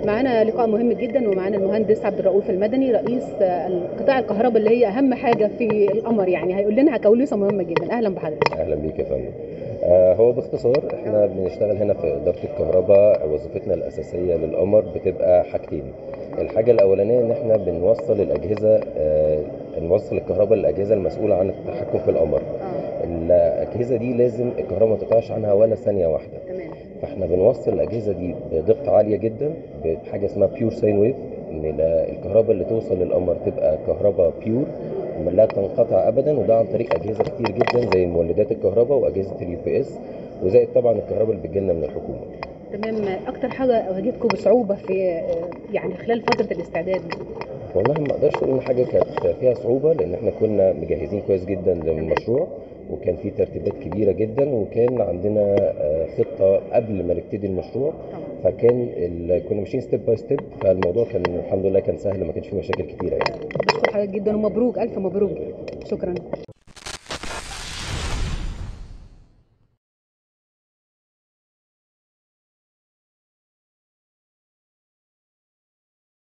معانا لقاء مهم جدا ومعانا المهندس عبد الرؤوف المدني رئيس قطاع الكهرباء اللي هي اهم حاجه في القمر يعني هيقول لنا كولوسه مهمه جدا اهلا بحضرتك اهلا بيك يا فندم آه هو باختصار احنا بنشتغل هنا في اداره الكهرباء وظيفتنا الاساسيه للقمر بتبقى حاجتين الحاجه الاولانيه ان احنا بنوصل الاجهزه آه نوصل الكهرباء للاجهزه المسؤوله عن التحكم في القمر الاجهزه دي لازم الكهرباء ما تقطعش عنها ولا ثانيه واحده تمام فاحنا بنوصل الاجهزه دي بدقه عاليه جدا بحاجه اسمها بيور ساين ويف ان الكهرباء اللي توصل للقمر تبقى كهرباء بيور لا تنقطع ابدا وده عن طريق اجهزه كتير جدا زي مولدات الكهرباء واجهزه اليو بي اس وزائد طبعا الكهرباء اللي بتجيلنا من الحكومه تمام اكتر حاجه واجهتكم بصعوبه في يعني خلال فتره الاستعداد والله ما اقدرش اقول ان حاجه كانت فيها صعوبه لان احنا كنا مجهزين كويس جدا للمشروع وكان في ترتيبات كبيره جدا وكان عندنا خطه قبل ما نبتدي المشروع فكان كنا ماشيين ستيب باي ستيب فالموضوع كان الحمد لله كان سهل ما كانش فيه مشاكل كتيره يعني بشكر حضرتك جدا ومبروك الف مبروك شكرا